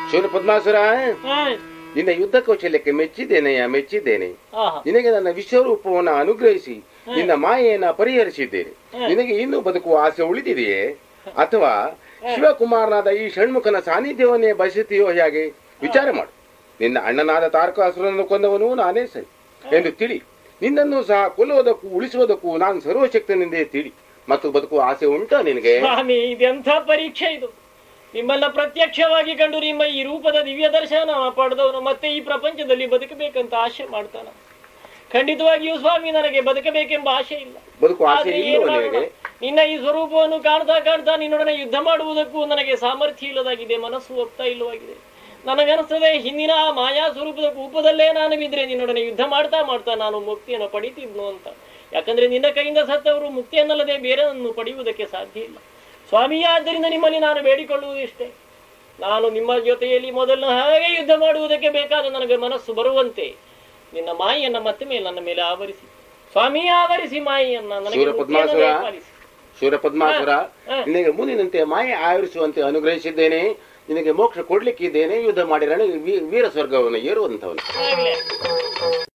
ಶೂರ ಪದ್ಮಾಸುರ ಹಾ. ನಿನ್ನ ಯುದ್ಧ ಕೌಶಲ್ಯಕ್ಕೆ ಮೆಚ್ಚಿದ್ದೇನೆಯ ಮೆಚ್ಚಿದ್ದೇನೆ ಆಹಾ. ನಿನಗೆ ನನ್ನ ವಿಶ್ವರೂಪವನ್ನು ಅನುಗ್ರಹಿಸಿ ನಿನ್ನ ಮಾಯೆಯನ್ನ ಪರಿಹರಿಸಿದ್ದೇನೆ ನಿನಗೆ ಇನ್ನೂ ಬದುಕುವ ಆಸೆ ಉಳಿದಿದೆಯೇ ಅಥವಾ ಶಿವಕುಮಾರನಾದ ಈ ಷಣ್ಮುಖನ ಸಾನ್ನಿಧ್ಯವನ್ನೇ ಬಯಸುತ್ತೀಯೋ ಹೇಗೆ ವಿಚಾರ ಮಾಡು ನಿನ್ನ ಅಣ್ಣನಾದ ತಾರಕಾಸುರನನ್ನು ಕೊಂದವನು ನಾನೇ ಸರಿ ಎಂದು ತಿಳಿ ನಿನ್ನನ್ನು ಸಹ ಕೊಲ್ಲುವುದಕ್ಕೂ ಉಳಿಸುವುದಕ್ಕೂ ನಾನು ಸರ್ವಶಕ್ತನೆಂದೇ ತಿಳಿ ಮತ್ತು ಬದುಕುವ ಆಸೆ ಉಂಟಾ ನಿನಗೆ ಸ್ವಾಮಿ ಇದೆಂಥ ಪರೀಕ್ಷೆ ಇದು ನಿಮ್ಮನ್ನ ಪ್ರತ್ಯಕ್ಷವಾಗಿ ಕಂಡು ನಿಮ್ಮ ಈ ರೂಪದ ದಿವ್ಯ ದರ್ಶನ ಪಡೆದವನು ಮತ್ತೆ ಈ ಪ್ರಪಂಚದಲ್ಲಿ ಬದುಕಬೇಕಂತ ಆಶೆ ಮಾಡ್ತಾನ ಖಂಡಿತವಾಗಿಯೂ ಸ್ವಾಮಿ ನನಗೆ ಬದುಕಬೇಕೆಂಬ ಆಶೆ ಇಲ್ಲ ಬದುಕುವ ಆಸೆ ಆದ್ರೆ ಏನ್ ಇಲ್ಲವೋ ಮಾಡೋಣ? ನಿನಗೆ ನಿನ್ನ ಈ ಸ್ವರೂಪವನ್ನು ಕಾಣ್ತಾ ಕಾಣ್ತಾ ನಿನ್ನೊಡನೆ ಯುದ್ಧ ಮಾಡುವುದಕ್ಕೂ ನನಗೆ ಸಾಮರ್ಥ್ಯ ಇಲ್ಲದಾಗಿದೆ ಮನಸ್ಸು ಒಪ್ತಾ ಇಲ್ಲವಾಗಿದೆ ನನಗನಿಸ್ತದೆ ಹಿಂದಿನ ಆ ಮಾಯಾ ಸ್ವರೂಪದ ಕೂಪದಲ್ಲೇ ನಾನು ಬಿದ್ರೆ ನಿನ್ನೊಡನೆ ಯುದ್ಧ ಮಾಡ್ತಾ ಮಾಡ್ತಾ ನಾನು ಮುಕ್ತಿಯನ್ನು ಪಡಿತಿದ್ನು ಅಂತ ಯಾಕಂದ್ರೆ ನಿನ್ನ ಕೈಯಿಂದ ಸತ್ತವರು ಮುಕ್ತಿಯನ್ನಲ್ಲದೆ ಬೇರೆಯನ್ನು ಪಡೆಯುವುದಕ್ಕೆ ಸಾಧ್ಯ ಇಲ್ಲ ಸ್ವಾಮಿ ಆದ್ದರಿಂದ ನಿಮ್ಮಲ್ಲಿ ನಾನು ಬೇಡಿಕೊಳ್ಳುವುದು ಇಷ್ಟೇ ನಾನು ನಿಮ್ಮ ಜೊತೆಯಲ್ಲಿ ಮೊದಲು ಹಾಗೆ ಯುದ್ಧ ಮಾಡುವುದಕ್ಕೆ ಬೇಕಾದ ನನಗೆ ಮನಸ್ಸು ಬರುವಂತೆ ನಿನ್ನ ಮಾಯಿಯನ್ನ ಮತ್ತೆ ಮೇಲೆ ನನ್ನ ಮೇಲೆ ಆವರಿಸಿ ಸ್ವಾಮಿ ಆವರಿಸಿ ಮಾಯಿಯನ್ನ ನನಗೆ ಶೂರ ಮುಕ್ತಿಯನ್ನು ಪದ್ಮಾಸುರ. ದಯಪಾಲಿಸಿ. ಶೂರ ಪದ್ಮಾಸುರ ಹಾ. ನಿನಗೆ ಮುಂದಿನಂತೆ ಮಾಯೆ ಆವರಿಸುವಂತೆ ಅನುಗ್ರಹಿಸಿದ್ದೇನೆ ನಿನಗೆ ಮೋಕ್ಷ ಕೊಡ್ಲಿಕ್ಕಿದ್ದೇನೆ ಯುದ್ಧ ಮಾಡಿ ರಣ ವೀರ ಸ್ವರ್ಗವನ್ನು ಏರುವಂತವನು ಆಗ್ಲಿ.